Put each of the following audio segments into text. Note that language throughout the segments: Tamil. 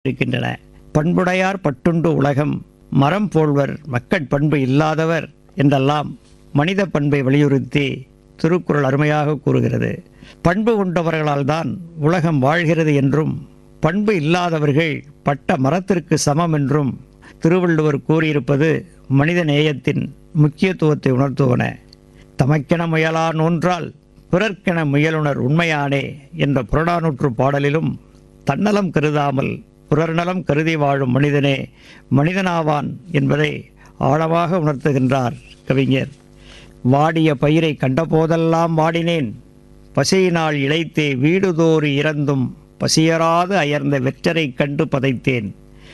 இருக்கின்றன பண்புடையார் பட்டுண்டு உலகம் மரம் போல்வர் மக்கட் பண்பு இல்லாதவர் என்றெல்லாம் மனித பண்பை வலியுறுத்தி திருக்குறள் அருமையாக கூறுகிறது பண்பு கொண்டவர்களால் தான் உலகம் வாழ்கிறது என்றும் பண்பு இல்லாதவர்கள் பட்ட மரத்திற்கு சமம் என்றும் திருவள்ளுவர் கூறியிருப்பது மனித நேயத்தின் முக்கியத்துவத்தை உணர்த்துவன தமக்கென முயலா நோன்றால் பிறர்க்கென முயலுணர் உண்மையானே என்ற புறநானூற்று பாடலிலும் தன்னலம் கருதாமல் பிறர் நலம் கருதி வாழும் மனிதனே மனிதனாவான் என்பதை ஆழமாக உணர்த்துகின்றார் கவிஞர் வாடிய பயிரை கண்டபோதெல்லாம் வாடினேன் பசியினால் இழைத்தே வீடுதோறு இறந்தும் பசியராது அயர்ந்த வெற்றரை கண்டு பதைத்தேன்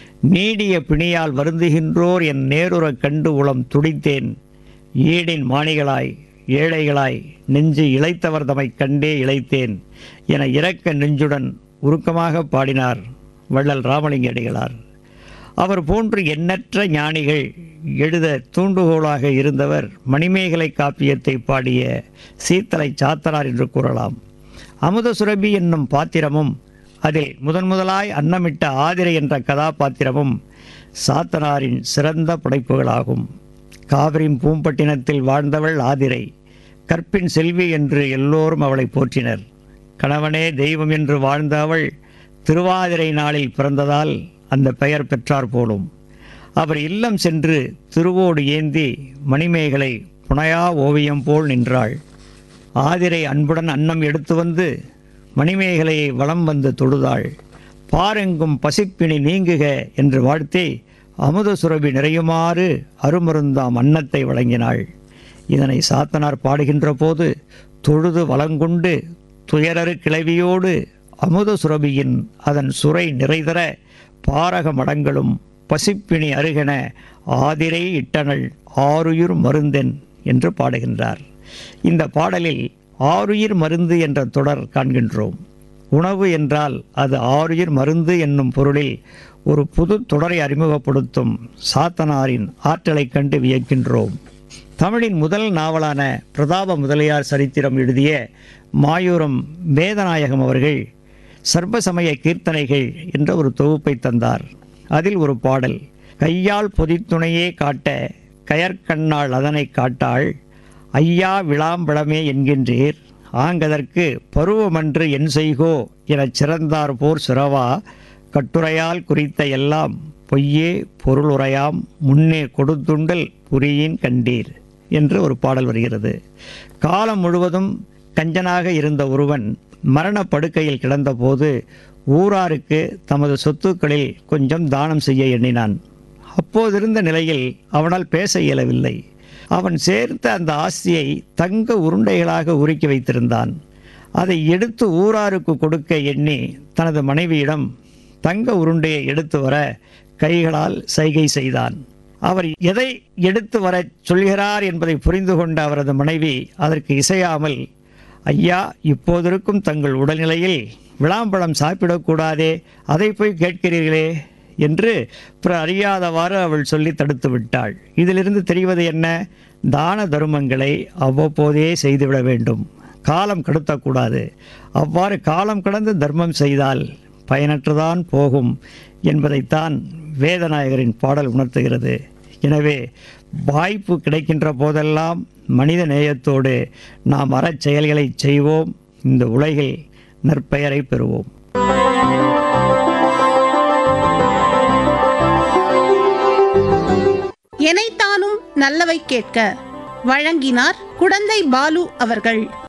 நீடிய பிணியால் வருந்துகின்றோர் என் நேருறக் கண்டு உளம் துடித்தேன் ஈடின் மாணிகளாய் ஏழைகளாய் நெஞ்சு இளைத்தவர் தமைக் கண்டே இளைத்தேன் என இரக்க நெஞ்சுடன் உருக்கமாக பாடினார் வள்ளல் ராமலிங்க அடிகளார் அவர் போன்று எண்ணற்ற ஞானிகள் எழுத தூண்டுகோலாக இருந்தவர் மணிமேகலை காப்பியத்தை பாடிய சீத்தலை சாத்தனார் என்று கூறலாம் அமுத சுரபி என்னும் பாத்திரமும் அதில் முதன் முதலாய் அன்னமிட்ட ஆதிரை என்ற கதாபாத்திரமும் சாத்தனாரின் சிறந்த படைப்புகளாகும் காவிரியின் பூம்பட்டினத்தில் வாழ்ந்தவள் ஆதிரை கற்பின் செல்வி என்று எல்லோரும் அவளை போற்றினர் கணவனே தெய்வம் என்று வாழ்ந்த அவள் திருவாதிரை நாளில் பிறந்ததால் அந்த பெயர் பெற்றார் போலும் அவர் இல்லம் சென்று திருவோடு ஏந்தி மணிமேகலை புனையா ஓவியம் போல் நின்றாள் ஆதிரை அன்புடன் அன்னம் எடுத்து வந்து மணிமேகலையை வலம் வந்து தொழுதாள் பாரெங்கும் பசிப்பினி நீங்குக என்று வாழ்த்தி அமுத சுரபி நிறையுமாறு அருமருந்தாம் அன்னத்தை வழங்கினாள் இதனை சாத்தனார் பாடுகின்ற போது தொழுது வளங்கொண்டு துயரறு கிளவியோடு அமுத சுரபியின் அதன் சுரை நிறைதர பாரக மடங்களும் பசிப்பினி அருகென ஆதிரை இட்டனள் ஆருயிர் மருந்தென் என்று பாடுகின்றார் இந்த பாடலில் ஆருயிர் மருந்து என்ற தொடர் காண்கின்றோம் உணவு என்றால் அது ஆருயிர் மருந்து என்னும் பொருளில் ஒரு புது தொடரை அறிமுகப்படுத்தும் சாத்தனாரின் ஆற்றலைக் கண்டு வியக்கின்றோம் தமிழின் முதல் நாவலான பிரதாப முதலியார் சரித்திரம் எழுதிய மாயூரம் வேதநாயகம் அவர்கள் சர்வசமய கீர்த்தனைகள் என்ற ஒரு தொகுப்பை தந்தார் அதில் ஒரு பாடல் கையால் பொதித்துணையே காட்ட கயற்கண்ணாள் அதனை காட்டாள் ஐயா விளாம்பழமே என்கின்றீர் ஆங்கதற்கு பருவமன்று என் செய்கோ எனச் சிறந்தார் போர் சிறவா கட்டுரையால் குறித்த எல்லாம் பொய்யே பொருளுரையாம் முன்னே கொடுத்துண்டல் புரியின் கண்டீர் என்று ஒரு பாடல் வருகிறது காலம் முழுவதும் கஞ்சனாக இருந்த ஒருவன் மரண படுக்கையில் கிடந்தபோது ஊராருக்கு தமது சொத்துக்களில் கொஞ்சம் தானம் செய்ய எண்ணினான் அப்போதிருந்த நிலையில் அவனால் பேச இயலவில்லை அவன் சேர்த்த அந்த ஆஸ்தியை தங்க உருண்டைகளாக உருக்கி வைத்திருந்தான் அதை எடுத்து ஊராருக்கு கொடுக்க எண்ணி தனது மனைவியிடம் தங்க உருண்டையை எடுத்து வர கைகளால் சைகை செய்தான் அவர் எதை எடுத்து வரச் சொல்கிறார் என்பதை புரிந்து கொண்ட அவரது மனைவி அதற்கு இசையாமல் ஐயா இப்போதிருக்கும் தங்கள் உடல்நிலையில் விளாம்பழம் சாப்பிடக்கூடாதே அதை போய் கேட்கிறீர்களே என்று பிற அறியாதவாறு அவள் சொல்லி தடுத்து விட்டாள் இதிலிருந்து தெரிவது என்ன தான தருமங்களை அவ்வப்போதே செய்துவிட வேண்டும் காலம் கடத்தக்கூடாது அவ்வாறு காலம் கடந்து தர்மம் செய்தால் பயனற்றுதான் போகும் என்பதைத்தான் வேதநாயகரின் பாடல் உணர்த்துகிறது எனவே வாய்ப்பு கிடைக்கின்ற போதெல்லாம் மனித நேயத்தோடு நாம் அறச் செயல்களை செய்வோம் இந்த உலகில் நற்பெயரை பெறுவோம் எனைத்தானும் நல்லவை கேட்க வழங்கினார் குடந்தை பாலு அவர்கள்